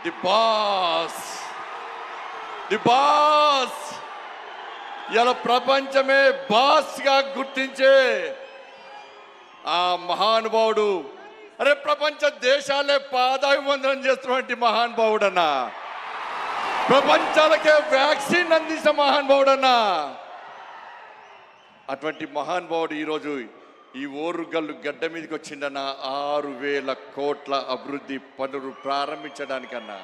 the boss the boss ఇలా ప్రపంచమే boss గా గుర్తించే ఆ మహానుభావుడు అరే ప్రపంచ దేశాలే పాదాభివందనం చేస్తున్నటువంటి మహానుభావుడన్నా ప్రపంచాలకే వ్యాక్సిన్ అందించిన మహానుభావుడన్నా అటువంటి మహానుభావుడు ఈరోజు ఈ ఓరుగల్లు గడ్డ మీదకి వచ్చిండన్న ఆరు వేల కోట్ల అభివృద్ధి పనులు ప్రారంభించడానికన్నా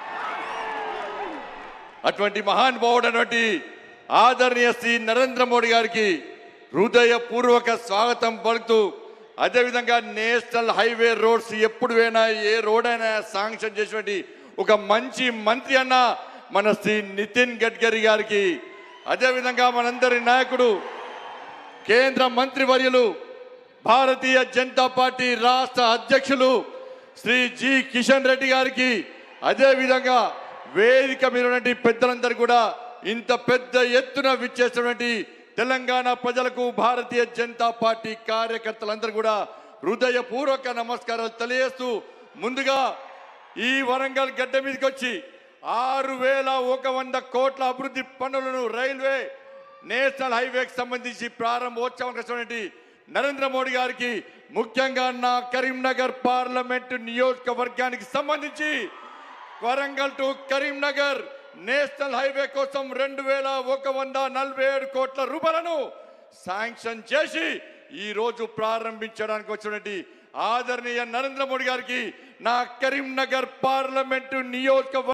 అటువంటి మహానుభావుడు అటువంటి ఆదరణీయ శ్రీ నరేంద్ర మోడీ గారికి హృదయపూర్వక స్వాగతం పలుకుతూ అదేవిధంగా నేషనల్ హైవే రోడ్స్ ఎప్పుడు అయినా ఏ రోడ్ అయినా శాంక్షన్ చేసినటువంటి ఒక మంచి మంత్రి అన్న మన శ్రీ నితిన్ గడ్కరీ గారికి అదేవిధంగా మనందరి నాయకుడు కేంద్ర మంత్రివర్యులు భారతీయ జనతా పార్టీ రాష్ట్ర అధ్యక్షులు శ్రీ జి కిషన్ రెడ్డి గారికి అదేవిధంగా వేదిక మీద ఉన్నటువంటి పెద్దలందరూ కూడా ఇంత పెద్ద ఎత్తున విచ్చేసినటువంటి తెలంగాణ ప్రజలకు భారతీయ జనతా పార్టీ కార్యకర్తలందరూ కూడా హృదయపూర్వక నమస్కారాలు తెలియజేస్తూ ముందుగా ఈ వరంగల్ గడ్డ మీదకి వచ్చి ఆరు వేల ఒక వంద కోట్ల అభివృద్ధి పనులను రైల్వే నేషనల్ హైవేకి సంబంధించి ప్రారంభోత్సవం వచ్చినటువంటి నరేంద్ర మోడీ గారికి ముఖ్యంగా నా కరీంనగర్ పార్లమెంటు నియోజకవర్గానికి సంబంధించి Warangal to Karimnagar national highway కోసం రెండు వేల ఒక వంద నలభై ఏడు కోట్ల రూపాయలను శాంక్షన్ చేసి ఈ రోజు ప్రారంభించడానికి వచ్చినటువంటి ఆదరణీయ నరేంద్ర మోడీ గారికి నా కరీంనగర్ పార్లమెంటు నియోజకవర్గ